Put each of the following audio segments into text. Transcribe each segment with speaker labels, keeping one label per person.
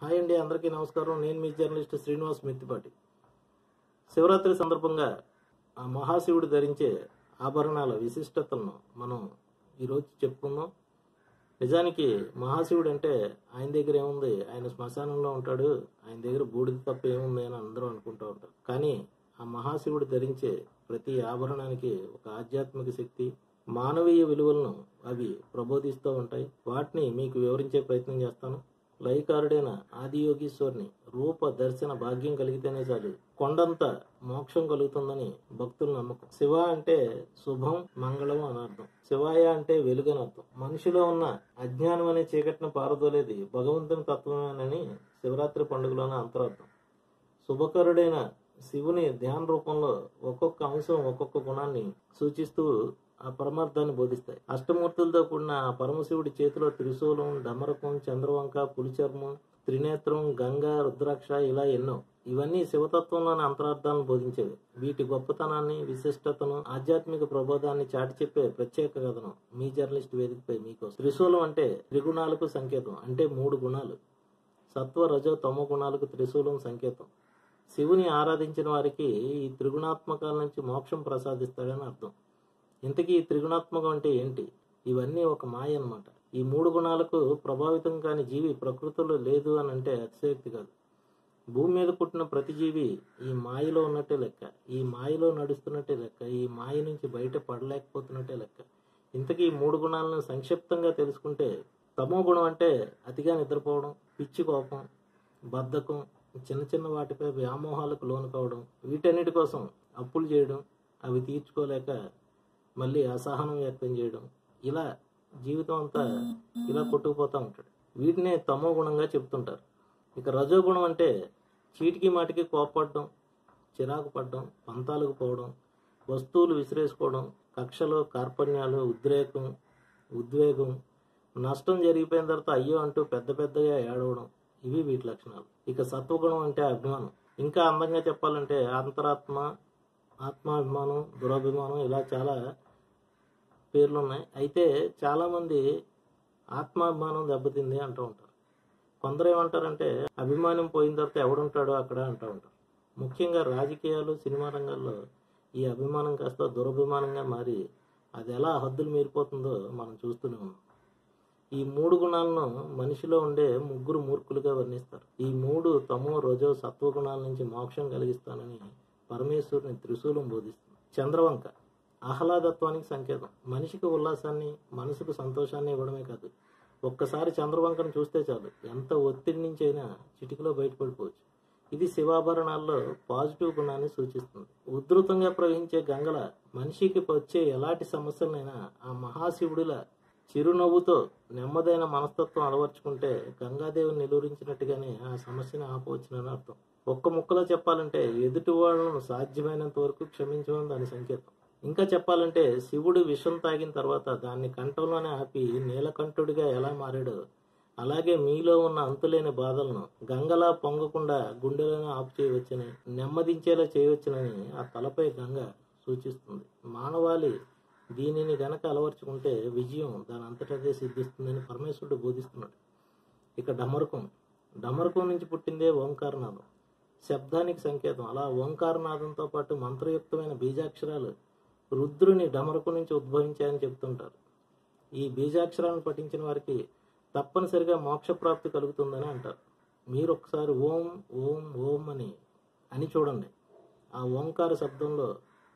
Speaker 1: hi అండి అందరికీ నమస్కారం నేను మీ జర్నలిస్ట్ శ్రీనివాస్ మిత్తిపాటి శివరాత్రి సందర్భంగా ఆ మహాశివుడు ధరించే ఆభరణాల విశిష్టతలను మనం ఈరోజు చెప్పుకుందాం నిజానికి మహాశివుడు అంటే ఆయన దగ్గర ఏముంది ఆయన శ్మశానంలో ఉంటాడు ఆయన దగ్గర బూడిద తప్ప ఏముంది అని అందరూ అనుకుంటూ ఉంటారు కానీ ఆ మహాశివుడు ధరించే ప్రతి ఆభరణానికి ఒక ఆధ్యాత్మిక శక్తి మానవీయ విలువలను అవి ప్రబోధిస్తూ ఉంటాయి వాటిని మీకు వివరించే ప్రయత్నం చేస్తాను లయకారుడైన ఆదియోగీశ్వరుని రూప దర్శన భాగ్యం కలిగితేనే చాలు కొండంత మోక్షం కలుగుతుందని భక్తుల నమ్మకం శివ అంటే శుభం మంగళం అని అర్థం శివాయ అంటే వెలుగని అర్థం మనిషిలో ఉన్న అజ్ఞానం అనే చీకటిని పారదోలేది భగవంతుని తత్వమేనని శివరాత్రి పండుగలోనే అంతరార్థం శుభకరుడైన శివుని ధ్యాన రూపంలో ఒక్కొక్క అంశం ఒక్కొక్క గుణాన్ని సూచిస్తూ ఆ పరమార్థాన్ని బోధిస్తాయి అష్టమూర్తులతో కూడిన ఆ పరమశివుడి చేతిలో త్రిశూలం డమరకం చంద్రవంక పులిచర్మం త్రినేత్రం గంగా రుద్రాక్ష ఇలా ఎన్నో ఇవన్నీ శివతత్వంలోని అంతరార్థాలను బోధించేవి వీటి గొప్పతనాన్ని విశిష్టతను ఆధ్యాత్మిక ప్రబోధాన్ని చాటి చెప్పే ప్రత్యేక కథనం మీ జర్నలిస్ట్ వేదికపై మీకోసం త్రిశూలం అంటే త్రిగుణాలకు సంకేతం అంటే మూడు గుణాలు సత్వ రజో తమో గుణాలకు త్రిశూలం సంకేతం శివుని ఆరాధించిన వారికి ఈ త్రిగుణాత్మకాల నుంచి మోక్షం ప్రసాదిస్తాడని అర్థం ఇంతకీ ఈ త్రిగుణాత్మకం అంటే ఏంటి ఇవన్నీ ఒక మాయ అన్నమాట ఈ మూడు గుణాలకు ప్రభావితం కాని జీవి ప్రకృతిలో లేదు అని అంటే అతిశయోక్తి కాదు భూమి మీద పుట్టిన ప్రతి జీవి ఈ మాయలో ఉన్నట్టే లెక్క ఈ మాయలో నడుస్తున్నట్టే లెక్క ఈ మాయ నుంచి బయట పడలేకపోతున్నట్టే లెక్క ఇంతకీ ఈ మూడు గుణాలను సంక్షిప్తంగా తెలుసుకుంటే తమో గుణం అంటే అతిగా నిద్రపోవడం పిచ్చి కోపం బద్ధకం చిన్న చిన్న వాటిపై వ్యామోహాలకు లోను కావడం వీటన్నిటి కోసం అప్పులు చేయడం అవి తీర్చుకోలేక మళ్ళీ అసహనం వ్యక్తం చేయడం ఇలా జీవితం అంతా ఇలా కొట్టుకుపోతూ ఉంటాడు వీటినే తమో గుణంగా చెప్తుంటారు ఇక రజోగుణం అంటే చీటికి మాటికి కోపపడడం చిరాకు పడడం పంతాలకు పోవడం వస్తువులు విసిరేసుకోవడం కక్షలు కార్పణ్యాలు ఉద్రేకం ఉద్వేగం నష్టం జరిగిపోయిన తర్వాత అయ్యో అంటూ పెద్ద పెద్దగా ఏడవడం ఇవి వీటి లక్షణాలు ఇక సత్వగుణం అంటే అభిమానం ఇంకా అందంగా చెప్పాలంటే అంతరాత్మ ఆత్మాభిమానం దురాభిమానం ఇలా చాలా పేర్లు ఉన్నాయి అయితే చాలామంది ఆత్మాభిమానం దెబ్బతింది అంటూ ఉంటారు కొందరు ఏమంటారంటే అభిమానం పోయిన తర్వాత ఎవడుంటాడో అక్కడ అంటూ ఉంటారు ముఖ్యంగా రాజకీయాలు సినిమా రంగాల్లో ఈ అభిమానం కాస్త దురభిమానంగా మారి అది ఎలా హద్దులు మీరిపోతుందో మనం చూస్తూనే ఉన్నాం ఈ మూడు గుణాలను మనిషిలో ఉండే ముగ్గురు మూర్ఖులుగా వర్ణిస్తారు ఈ మూడు తమో రజో సత్వ గుణాల నుంచి మోక్షం కలిగిస్తానని పరమేశ్వరుని త్రిశూలం బోధిస్తుంది చంద్రవంక ఆహ్లాదత్వానికి సంకేతం మనిషికి ఉల్లాసాన్ని మనసుకు సంతోషాన్ని ఇవ్వడమే కాదు ఒక్కసారి చంద్రవంకను చూస్తే చాలు ఎంత ఒత్తిడి నుంచి అయినా చిటికలో బయటపడిపోవచ్చు ఇది శివాభరణాల్లో పాజిటివ్ గుణాన్ని సూచిస్తుంది ఉధృతంగా ప్రవహించే గంగల మనిషికి వచ్చే ఎలాంటి సమస్యలనైనా ఆ మహాశివుడిలా చిరునవ్వుతో నెమ్మదైన మనస్తత్వం అలవర్చుకుంటే గంగాదేవిని నిలువరించినట్టుగానే ఆ సమస్యను ఆపవచ్చునని అర్థం ఒక్క ముక్కలో చెప్పాలంటే ఎదుటి వాళ్ళను సాధ్యమైనంత వరకు క్షమించమని దాని సంకేతం ఇంకా చెప్పాలంటే శివుడు విషం తాగిన తర్వాత దాన్ని కంఠంలోనే ఆపి నీలకంఠుడిగా ఎలా మారాడో అలాగే మీలో ఉన్న అంతులేని బాధలను గంగలా పొంగకుండా గుండెలోనే ఆపు చేయవచ్చని నెమ్మదించేలా చేయవచ్చునని ఆ తలపై గంగ సూచిస్తుంది మానవాళి దీనిని గనక అలవర్చుకుంటే విజయం దాని అంతటదే సిద్ధిస్తుందని పరమేశ్వరుడు బోధిస్తున్నాడు ఇక డమరుకం డమరుకం నుంచి పుట్టిందే ఓంకారనాదం శబ్దానికి సంకేతం అలా ఓంకారనాదంతో పాటు మంత్రయుక్తమైన బీజాక్షరాలు రుద్రుని డమరుకు నుంచి ఉద్భవించాయని చెప్తుంటారు ఈ బీజాక్షరాలను పఠించిన వారికి తప్పనిసరిగా మోక్షప్రాప్తి కలుగుతుందని అంటారు మీరు ఒకసారి ఓం ఓం ఓం అని అని చూడండి ఆ ఓంకార శబ్దంలో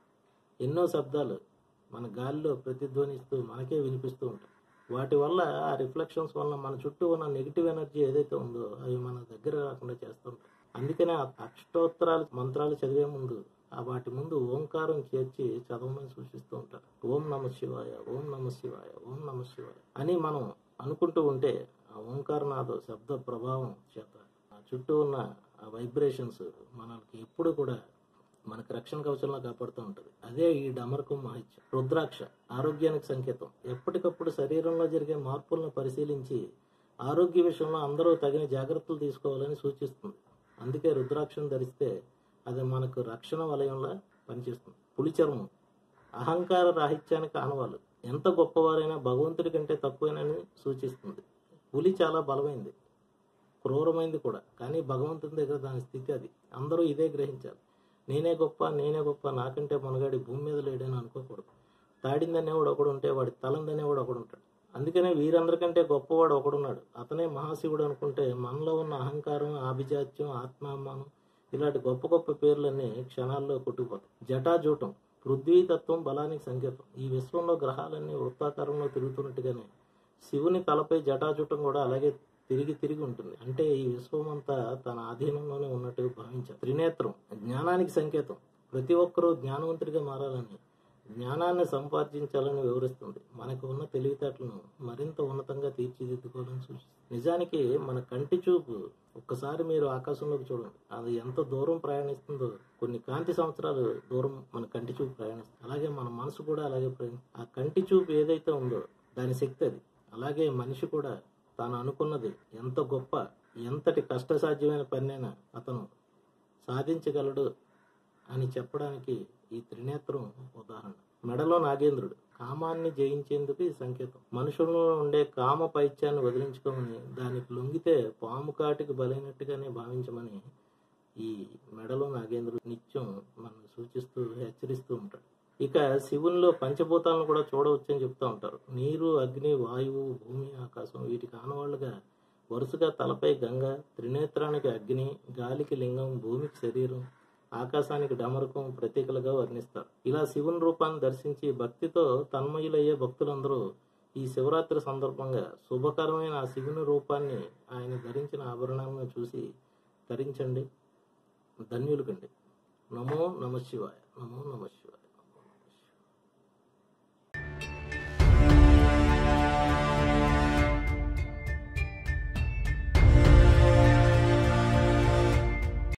Speaker 1: ఎన్నో శబ్దాలు మన గాలిలో ప్రతిధ్వనిస్తూ మనకే వినిపిస్తూ ఉంటాయి వాటి వల్ల ఆ రిఫ్లెక్షన్స్ వల్ల మన చుట్టూ ఉన్న నెగిటివ్ ఎనర్జీ ఏదైతే ఉందో అవి మన దగ్గర రాకుండా చేస్తుంటాయి అందుకనే ఆ అష్టోత్తరాలు మంత్రాలు చదివే ముందు ఆ వాటి ముందు ఓంకారం చేర్చి చదవమని సూచిస్తూ ఉంటారు ఓం నమ శివాయ ఓం నమ శివాయ ఓం నమ శివాయ అని మనం అనుకుంటూ ఉంటే ఆ ఓంకారనాథ శబ్ద ప్రభావం చేత ఆ చుట్టూ ఉన్న ఆ వైబ్రేషన్స్ మనకి ఎప్పుడు కూడా మనకు రక్షణ కవచంలో కాపాడుతూ ఉంటుంది అదే ఈ డమరకం మహిత్యం రుద్రాక్ష ఆరోగ్యానికి సంకేతం ఎప్పటికప్పుడు శరీరంలో జరిగే మార్పులను పరిశీలించి ఆరోగ్య విషయంలో అందరూ తగిన జాగ్రత్తలు తీసుకోవాలని సూచిస్తుంది అందుకే రుద్రాక్షను ధరిస్తే అది మనకు రక్షణ వలయంలో పనిచేస్తుంది పులి చర్మం అహంకార రాహిత్యానికి ఆనవాలు ఎంత గొప్పవారైనా భగవంతుడి కంటే తక్కువేనని సూచిస్తుంది పులి చాలా బలమైంది క్రూరమైంది కూడా కానీ భగవంతుని దగ్గర దాని స్థితి అది అందరూ ఇదే గ్రహించాలి నేనే గొప్ప నేనే గొప్ప నాకంటే మనగాడి భూమి మీద లేడని అనుకోకూడదు తాడిందనేవాడు ఒకడు ఉంటే వాడి తలందనేవాడు ఒకడు ఉంటాడు అందుకనే వీరందరికంటే గొప్పవాడు ఒకడున్నాడు అతనే మహాశివుడు అనుకుంటే మనలో ఉన్న అహంకారం ఆభిజాత్యం ఆత్మాభిమానం ఇలాంటి గొప్ప గొప్ప పేర్లన్నీ క్షణాల్లో కొట్టుకుపోతాయి జటాజూటం పృథ్వీతత్వం బలానికి సంకేతం ఈ విశ్వంలో గ్రహాలన్నీ వృత్తాకారంలో తిరుగుతున్నట్టుగానే శివుని తలపై జటాజూటం కూడా అలాగే తిరిగి తిరిగి ఉంటుంది అంటే ఈ విశ్వం అంతా తన ఆధీనంలోనే ఉన్నట్టు భావించారు త్రినేత్రం జ్ఞానానికి సంకేతం ప్రతి ఒక్కరూ జ్ఞానవంతుడిగా మారాలని జ్ఞానాన్ని సంపాదించాలని వివరిస్తుంది మనకు ఉన్న తెలివితేటలను మరింత ఉన్నతంగా తీర్చిదిద్దుకోవాలని సూచిస్తుంది నిజానికి మన కంటి చూపు ఒక్కసారి మీరు ఆకాశంలోకి చూడండి అది ఎంత దూరం ప్రయాణిస్తుందో కొన్ని కాంతి సంవత్సరాలు దూరం మన కంటి చూపు ప్రయాణిస్తుంది అలాగే మన మనసు కూడా అలాగే ప్రయాణి ఆ కంటి చూపు ఏదైతే ఉందో దాని శక్తి అది అలాగే మనిషి కూడా తాను అనుకున్నది ఎంత గొప్ప ఎంతటి కష్టసాధ్యమైన పనైనా అతను సాధించగలడు అని చెప్పడానికి ఈ త్రినేత్రం ఉదాహరణ మెడలో నాగేంద్రుడు కామాన్ని జయించేందుకు ఈ సంకేతం మనుషుల్లో ఉండే కామ పైత్యాన్ని వదిలించుకోమని దానికి లొంగితే పాము కాటికి బలైనట్టుగానే భావించమని ఈ మెడలో నాగేంద్రుడు నిత్యం మనం సూచిస్తూ హెచ్చరిస్తూ ఉంటాడు ఇక శివునిలో పంచభూతాలను కూడా చూడవచ్చని చెప్తూ ఉంటారు నీరు అగ్ని వాయువు భూమి ఆకాశం వీటికి ఆనవాళ్లుగా వరుసగా తలపై గంగ త్రినేత్రానికి అగ్ని గాలికి లింగం భూమికి శరీరం ఆకాశానికి డమరుకం ప్రతీకలుగా వర్ణిస్తారు ఇలా శివుని రూపాన్ని దర్శించి భక్తితో తన్మయులయ్యే భక్తులందరూ ఈ శివరాత్రి సందర్భంగా శుభకరమైన ఆ శివుని రూపాన్ని ఆయన ధరించిన ఆభరణాలను చూసి ధరించండి ధన్యులు కండి నమో నమ శివాయ నమో నమ శివాయ